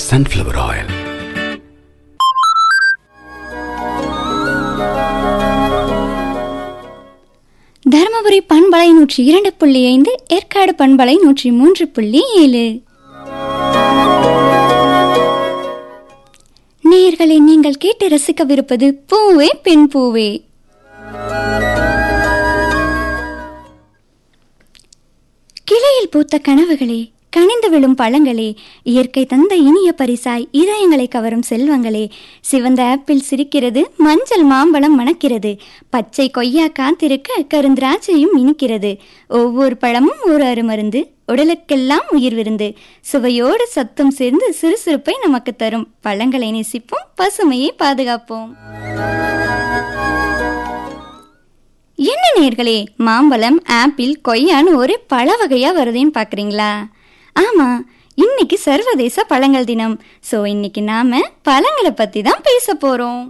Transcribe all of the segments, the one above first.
sunflower oil. Dharmapuri பண்பலை நூற்றி இரண்டு புள்ளி ஐந்து ஏற்காடு பண்பலை நூற்றி மூன்று புள்ளி ஏழு நேயர்களை நீங்கள் கேட்டு ரசிக்கவிருப்பது பூவே பெண் பூவே கிளையில் பூத்த கனவுகளே கனிந்து விழும் பழங்களே இயற்கை தந்த இனிய பரிசாய் இதயங்களை கவரும் செல்வங்களே சிவந்த ஆப்பிள் சிரிக்கிறது மஞ்சள் மாம்பழம் மணக்கிறது பச்சை கொய்யா காத்திருக்க கருந்திராட்சையும் இனிக்கிறது ஒவ்வொரு பழமும் ஒரு அருமருந்து உடலுக்கெல்லாம் உயிர் விருந்து சுவையோடு சத்தம் சேர்ந்து சுறுசுறுப்பை நமக்கு தரும் பழங்களை நேசிப்போம் பசுமையை பாதுகாப்போம் என்ன நேர்களே மாம்பழம் ஆப்பிள் கொய்யான்னு ஒரே பழ வகையா வருதுன்னு பாக்குறீங்களா ஆமா இன்னைக்கு சர்வதேச பழங்கள் தினம் சோ இன்னைக்கு நாம பழங்களை பத்தி தான் பேச போறோம்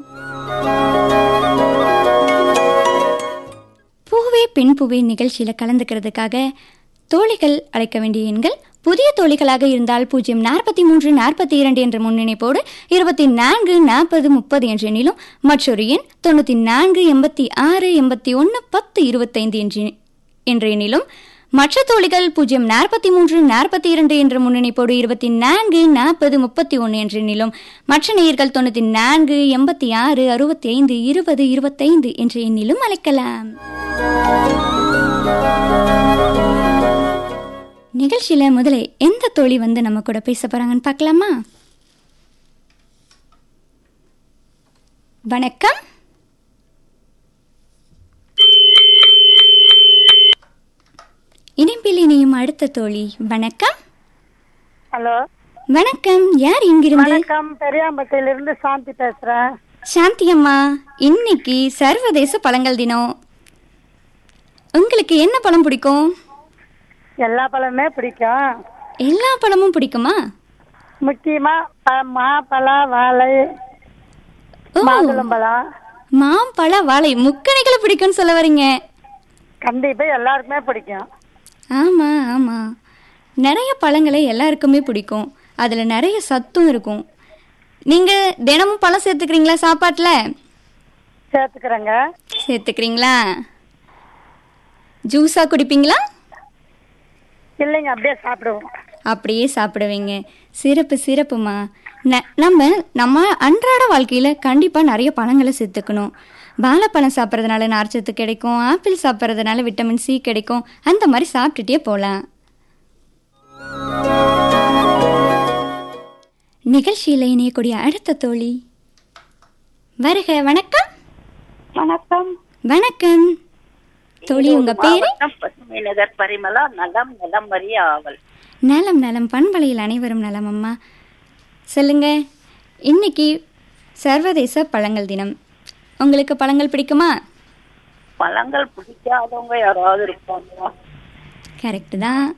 பூவே பெண் பூவே நிகழ்ச்சியில கலந்துக்கிறதுக்காக தோழிகள் அழைக்க வேண்டிய எண்கள் புதிய தோழிகளாக இருந்தால் பூஜ்ஜியம் நாற்பத்தி மூன்று நாற்பத்தி இரண்டு என்ற முன்னிணைப்போடு இருபத்தி நான்கு நாற்பது முப்பது என்ற எண்ணிலும் மற்றொரு எண் தொண்ணூற்றி நான்கு எண்பத்தி ஆறு எண்பத்தி ஒன்று பத்து இருபத்தைந்து என்று என்ற எண்ணிலும் மற்ற தோழிகள் பூஜ்ஜியம் நாற்பத்தி மூன்று நாற்பத்தி இரண்டு என்ற முன்னணிப்போடு இருபத்தி நான்கு நாற்பது முப்பத்தி ஒன்று என்ற எண்ணிலும் மற்ற நேயர்கள் தொண்ணூற்றி நான்கு எண்பத்தி ஆறு அறுபத்தி ஐந்து இருபது இருபத்தைந்து என்ற எண்ணிலும் அழைக்கலாம் நிகழ்ச்சியில முதல்ல எந்த தோழி வந்து நம்ம கூட பேச போறாங்கன்னு பார்க்கலாமா வணக்கம் இணைப்பில் இணையும் அடுத்த தோழி வணக்கம் ஹலோ வணக்கம் யார் இங்கிருந்து வணக்கம் பெரியாம்பட்டியிலிருந்து சாந்தி பேசுறேன் சாந்தி அம்மா இன்னைக்கு சர்வதேச பழங்கள் தினம் உங்களுக்கு என்ன பழம் பிடிக்கும் எல்லா பழமே பிடிக்கும் எல்லா பழமும் பிடிக்குமா முக்கியமா ப- மாப்பழம் வாழை ஓ மாதுளம்பழம் மாம்பழ வாழை முக்கணிகளை பிடிக்கும்னு சொல்ல வரீங்க கண்டிப்பா எல்லாருக்குமே பிடிக்கும் ஆமா ஆமா நிறைய பழங்களை எல்லாருக்குமே பிடிக்கும் அதுல நிறைய சத்தும் இருக்கும் நீங்க தினமும் பழம் சேர்த்துக்கிறீங்களா சாப்பாட்டுல சேர்த்துக்கிறேங்க சேர்த்துக்கிறீங்களா ஜூஸா குடிப்பீங்களா இல்லைங்க அப்படியே சாப்பிடுவோம் அப்படியே சாப்பிடுவீங்க சிறப்பு சிறப்புமா ந- நம்ம நம்ம அன்றாட வாழ்க்கையில் கண்டிப்பாக நிறைய பழங்களை சேர்த்துக்கணும் வாழைப்பழம் சாப்பிட்றதுனால நார்ச்சத்து கிடைக்கும் ஆப்பிள் சாப்பிட்றதுனால விட்டமின் சி கிடைக்கும் அந்த மாதிரி சாப்பிட்டுட்டே போகலாம் நிகழ்ச்சியில் இணையக்கூடிய அடுத்த தோழி வருக வணக்கம் வணக்கம் வணக்கம் தோழி உங்க பேரு மாவட்டம் பசுமை நகர் பரிமளா நலம் நலம் அறிய ஆவல் நலம் நலம் பண்பலையில் அனைவரும் நலம் அம்மா சொல்லுங்க இன்னைக்கு சர்வதேச பழங்கள் தினம் உங்களுக்கு பழங்கள் பிடிக்குமா பழங்கள் பிடிக்காதவங்க யாராவது இருப்பாங்களா கரெக்டு தான்